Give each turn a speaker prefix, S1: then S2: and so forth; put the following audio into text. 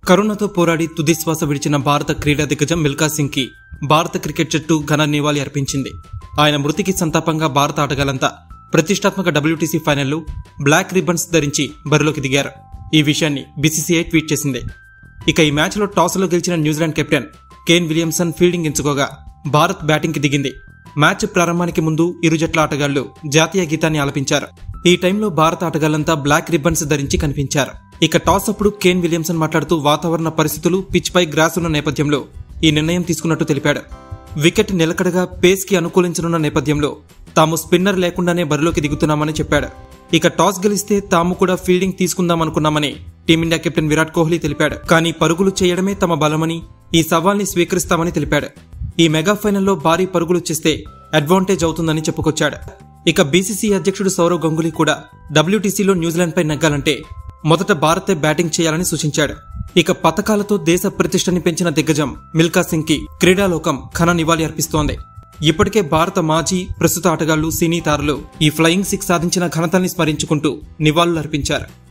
S1: కరోనాతో పోరాడి తుది శ్వాస విడిచిన భారత క్రీడా దిగ్గజం మిల్కా సింగ్ కి భారత క్రికెట్ జట్టు ఘన నివాళి అర్పించింది ఆయన మృతికి సంతాపంగా భారత ఆటగాళ్లంతా ప్రతిష్టాత్మక డబ్ల్యూటీసీ ఫైనల్లో బ్లాక్ రిబ్బన్స్ ధరించి బరిలోకి దిగారు ఈ విషయాన్ని బీసీసీఐ ట్వీట్ చేసింది ఇక ఈ మ్యాచ్లో టాస్లో గెలిచిన New Zealand captain Kane Williamson fielding ఎంచుకోగా భారత్ బ్యాటింగ్ కి దిగింది మ్యాచ్ ప్రారంభానికి ముందు ఇరు జట్ల ఆటగాళ్లు జాతీయ గీతాన్ని ఆలపించారు ఈ టైంలో భారత ఆటగాళ్లంతా బ్లాక్ రిబ్బన్స్ ధరించి కనిపించారు ఇక టాస్ అప్పుడు కేన్ విలియమ్సన్ మాట్లాడుతూ వాతావరణ పరిస్థితులు పిచ్ పై గ్రాస్ ఉన్న నేపథ్యంలో ఈ నిర్ణయం తీసుకున్నట్టు తెలిపాడు వికెట్ నిలకడగా పేస్ కి అనుకూలించనున్న నేపథ్యంలో తాము స్పిన్నర్ లేకుండానే బరిలోకి దిగుతున్నామని చెప్పాడు ఇక టాస్ గెలిస్తే తాము కూడా ఫీల్డింగ్ తీసుకుందామనుకున్నామని టీమిండియా కెప్టెన్ విరాట్ కోహ్లీ తెలిపాడు కానీ పరుగులు చేయడమే తమ బలమని ఈ సవాల్ని స్వీకరిస్తామని తెలిపాడు ఈ మెగా ఫైనల్లో భారీ పరుగులు చేస్తే అడ్వాంటేజ్ అవుతుందని చెప్పుకొచ్చాడు ఇక బీసీసీ అధ్యక్షుడు సౌరవ్ గంగులీ కూడా డబ్ల్యూటీసీలో న్యూజిలాండ్ పై నెగ్గాలంటే మొదట భారతే బ్యాటింగ్ చేయాలని సూచించాడు ఇక పథకాలతో దేశ ప్రతిష్టని పెంచిన దిగ్గజం మిల్కా సింగ్ కి క్రీడాలోకం ఘన నివాళి అర్పిస్తోంది ఇప్పటికే భారత మాజీ ప్రస్తుత ఆటగాళ్లు సినీ తారలు ఈ ఫ్లయింగ్ సిక్స్ సాధించిన ఘనతల్ని స్మరించుకుంటూ నివాళులు అర్పించారు